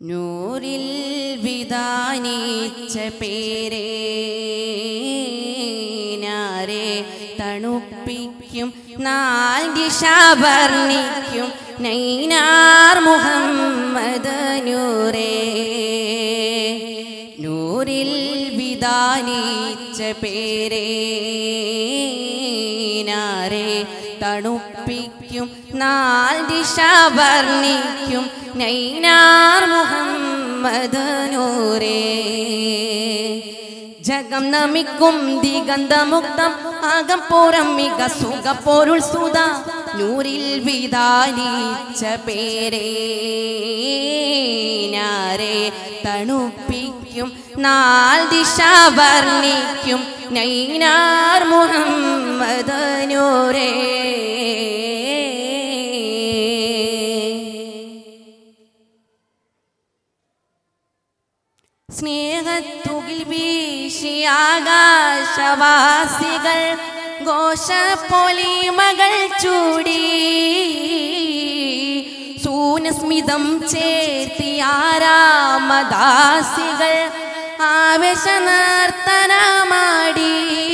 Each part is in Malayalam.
നൂറിൽ വിധാനിച്ച പേരേ നാരെ തണുപ്പിക്കും നാൽദിശ വർണ്ണിക്കും നൈനാർ മുഹമ്മദ് നൂറേ നൂറിൽ വിധാനിച്ച പേരേ നാരെ തണുപ്പിക്കും നാൾ ദിശ വർണ്ണിക്കും നൈനാർ മുഹമ്മദ് നൂറേ ജഗം നമിക്കും ദിഗന്ധമുക്തം ആകം പോരം മിക സുഖ പൊരുൾ സുത നൂറിൽ വിധാനിച്ച പേരേ നാരെ തണുപ്പിക്കും നാൾ ദിശ വർണ്ണിക്കും നൈനാർ മുഹമ്മദ് നൂരേ സ്നേഹത്തുകിൽ വീശി ആകാശവാസികൾ ഘോഷപ്പൊലിമകൾ ചൂടി സൂനസ്മിതം ചേർത്തി ആരാമദാസികൾ ആവേശനർത്തനമാടി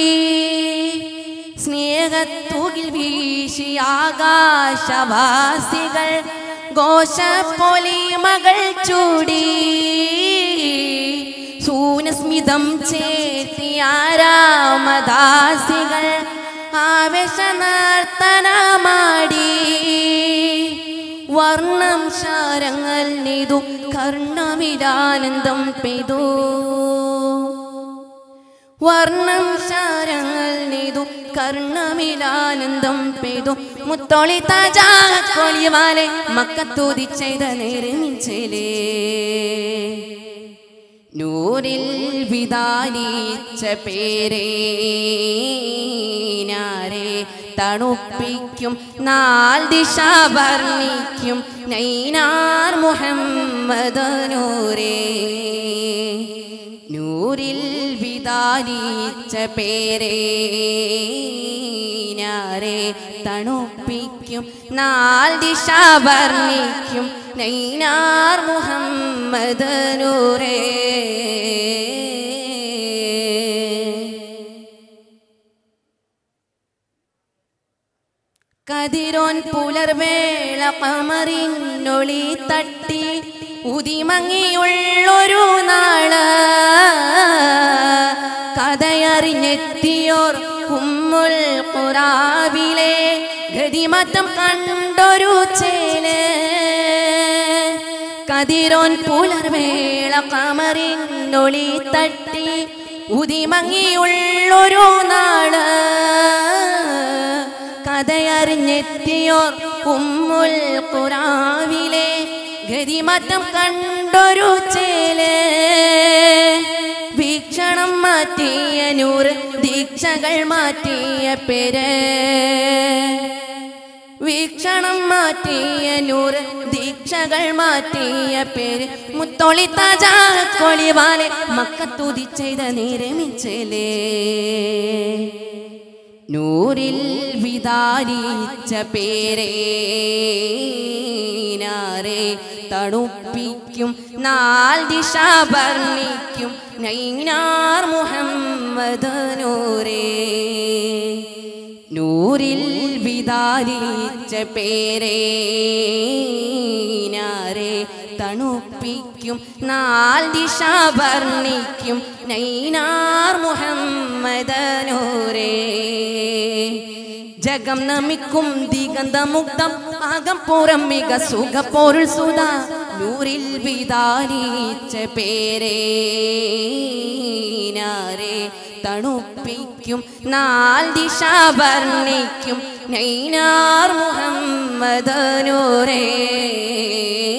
സ്നേഹത്തുകിൽ വീശി ആകാശവാസികൾ ഘോഷപ്പൊലിമകൾ ചൂടി സൂനസ്മിതം ചേർത്തി ആരാമദാസികൾ ആവേശനർത്തനമാടി വർണ്ണം ശാരങ്ങൾ നെയ്തു കർണമിരാനന്ദം പെയ്തു വർണ്ണം ശാരങ്ങൾ നെയ്തു കർണമിലാനന്ദം പെയ്തു മുത്തോളി താജാക്കൊളിവാലെ മക്കത്തൂതി ചെയ്ത നേരമിച്ചലേ നൂറിൽ വിധാനിച്ച പേരേ നാരെ തണുപ്പിക്കും നാൾ ദിശ വർണ്ണിക്കും നൈനാർ മുഹമ്മദ് നൂരേ നൂറിൽ വിധാനിച്ച പേരേ നാരെ തണുപ്പിക്കും നാൾ ദിശ വർണ്ണിക്കും നൈനാർ മുഹമ്മദ് നൂരേ കതിരോൻ പുലർവേള കമറിനൊളി തട്ടി ഉതിമങ്ങിയുള്ളൊരു നാള് കഥയറിഞ്ഞെത്തിയോർ ഉമ്മുൽ ഖുറാവിലെ ഗതിമാറ്റം കണ്ടൊരു ചേല് കതിരോൻ പുലർവേള കമറിനൊളി തട്ടി ഉതിമങ്ങിയുള്ളൊരു നാള് കഥയറിഞ്ഞെത്തിയോർ ഉമ്മുൽ ഖുറാവിലെ ഗതിമാറ്റം കണ്ടൊരു ചേല് വീക്ഷണം മാറ്റിയ നൂറ് ദീക്ഷകൾ മാറ്റിയ പേര് വീക്ഷണം മാറ്റിയ നൂറ് ദീക്ഷകൾ മാറ്റിയ പേര് മുത്തോളി താജാ കൊളിവാലെ മക്കത്തുതി ചെയ്ത നേരമിച്ചലേ നൂറിൽ വിധാനിച്ച പേരേ നാരെ തണുപ്പിക്കും നാൾ ദിശ വർണ്ണിക്കും നൈനാർ മുഹമ്മദ് നൂരേ നൂറിൽ വിധാനിച്ച പേരേ നാരെ തണുപ്പിക്കും നാൾ ദിശ വർണ്ണിക്കും നൈനാർ മുഹമ്മദ് നൂരേ ജഗം നമിക്കും ദിഗന്ധമുക്തം ആകം പുറം മിക സുഖ പൊരുൾ സുത നൂറിൽ വിധാനിച്ച പേരേ നാരെ തണുപ്പിക്കും നാൾ ദിശ വർണ്ണിക്കും നൈനാർ മുഹമ്മദ് നൂരേ